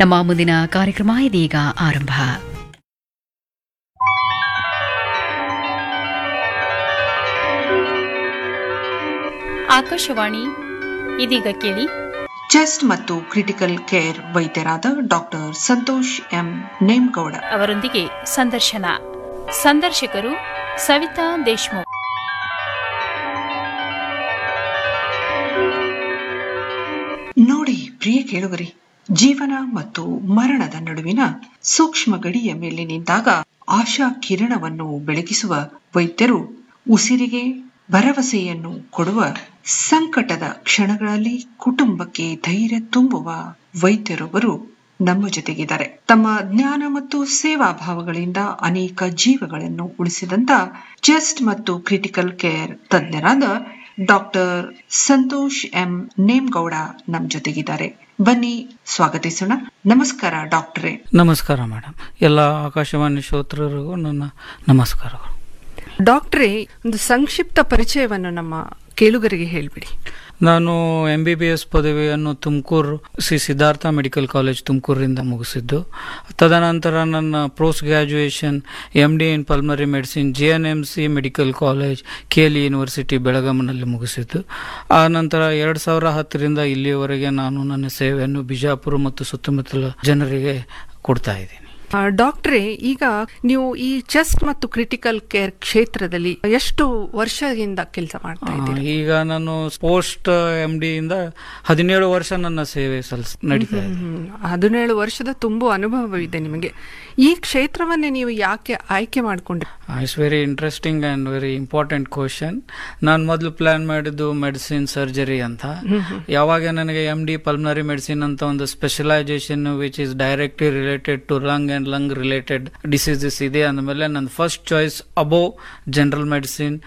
ನಮ್ಮ ಮುಂದಿನ ಕಾರ್ಯಕ್ರಮ ಇದೀಗ ಆರಂಭ ಆಕಾಶವಾಣಿ ಇದೀಗ ಕೇಳಿ ಚೆಸ್ಟ್ ಮತ್ತು ಕ್ರಿಟಿಕಲ್ ಕೇರ್ ವೈದ್ಯರಾದ ಡಾಕ್ಟರ್ ಸಂತೋಷ್ ಎಂ ನೇಮ್ಗೌಡ ಅವರೊಂದಿಗೆ ಸಂದರ್ಶನ ಸಂದರ್ಶಕರು ಸವಿತಾ ದೇಶ್ಮುಖ್ ನೋಡಿ ಪ್ರಿಯ ಕೇಳುಗರಿ ಜೀವನ ಮತ್ತು ಮರಣದ ನಡುವಿನ ಸೂಕ್ಷ್ಮ ಗಡಿಯ ಮೇಲೆ ನಿಂತಾಗ ಆಶಾ ಕಿರಣವನ್ನು ಬೆಳಗಿಸುವ ವೈದ್ಯರು ಉಸಿರಿಗೆ ಭರವಸೆಯನ್ನು ಕೊಡುವ ಸಂಕಟದ ಕ್ಷಣಗಳಲ್ಲಿ ಕುಟುಂಬಕ್ಕೆ ಧೈರ್ಯ ತುಂಬುವ ವೈದ್ಯರೊಬ್ಬರು ನಮ್ಮ ಜೊತೆಗಿದ್ದಾರೆ ತಮ್ಮ ಜ್ಞಾನ ಮತ್ತು ಸೇವಾ ಭಾವಗಳಿಂದ ಅನೇಕ ಜೀವಗಳನ್ನು ಉಳಿಸಿದಂತ ಚೆಸ್ಟ್ ಮತ್ತು ಕ್ರಿಟಿಕಲ್ ಕೇರ್ ತಜ್ಞರಾದ ಡಾಕ್ಟರ್ ಸಂತೋಷ್ ಎಂ ನೇಮ್ಗೌಡ ನಮ್ಮ ಜೊತೆಗಿದ್ದಾರೆ ಬನ್ನಿ ಸ್ವಾಗತಿಸೋಣ ನಮಸ್ಕಾರ ಡಾಕ್ಟರೇ ನಮಸ್ಕಾರ ಮೇಡಮ್ ಎಲ್ಲ ಆಕಾಶವಾಣಿ ಶ್ರೋತೃರಿಗೂ ನನ್ನ ನಮಸ್ಕಾರಗಳು ಡಾಕ್ಟ್ರೇ ಒಂದು ಸಂಕ್ಷಿಪ್ತ ಪರಿಚಯವನ್ನು ನಮ್ಮ ಕೇಳುಗರಿಗೆ ಹೇಳ್ಬಿಡಿ ನಾನು ಎಂ ಬಿ ಬಿ ಎಸ್ ಪದವಿಯನ್ನು ತುಮಕೂರು ಶ್ರೀ ಸಿದ್ಧಾರ್ಥ ಮೆಡಿಕಲ್ ಕಾಲೇಜ್ ತುಮಕೂರಿಂದ ಮುಗಿಸಿದ್ದು ತದನಂತರ ನನ್ನ post graduation M D in pulmonary medicine J N M C medical college K L university ಬೆಳಗಾಂನಲ್ಲಿ ಮುಗಿಸಿದ್ದು ಆ ನಂತರ ಎರಡು ಸಾವಿರ ಹತ್ತರಿಂದ ಇಲ್ಲಿಯವರೆಗೆ ನಾನು ನನ್ನ ಸೇವೆಯನ್ನು ಬಿಜಾಪುರ ಮತ್ತು ಸುತ್ತಮುತ್ತಲ ಜನರಿಗೆ ಕೊಡ್ತಾ ಇದ್ದೀನಿ ಆ, ಡಾಕ್ಟ್ರೇ ಈಗ ನೀವು ಈ ಚೆಸ್ಟ್ ಮತ್ತು ಕ್ರಿಟಿಕಲ್ ಕೇರ್ ಕ್ಷೇತ್ರದಲ್ಲಿ ಎಷ್ಟು ವರ್ಷದಿಂದ ಕೆಲಸ ಮಾಡ್ತಾ ಆ, ಇದ್ದೀರಿ ಈಗ ನಾನು ಪೋಸ್ಟ್ ಎಂ ಡಿ ಇಂದ ಹದಿನೇಳು ವರ್ಷ ನನ್ನ ಸೇವೆ ಸಲ್ಲಿಸ್ ನಡೀತಾ ಇದೆ ಹ್ಮ್, ಹದಿನೇಳು ವರ್ಷದ ತುಂಬು ಅನುಭವವಿದೆ ನಿಮಗೆ ಈ ಕ್ಷೇತ್ರವನ್ನೇ ನೀವು ಯಾಕೆ ಆಯ್ಕೆ ಮಾಡಿಕೊಂಡ್ರಿ it's very interesting and very important question ನಾನು ಮೊದಲು ಪ್ಲಾನ್ ಮಾಡಿದ್ದು ಮೆಡಿಸಿನ್ ಸರ್ಜರಿ ಅಂತ ಯಾವಾಗ ನನಗೆ ಎಮ್ ಡಿ ಪಲ್ಮನರಿ ಮೆಡಿಸಿನ್ ಅಂತ ಒಂದು specialization which is directly related to lung and lung related diseases ಇದೆ ಅಂದಮೇಲೆ ನನ್ನ first choice above general medicine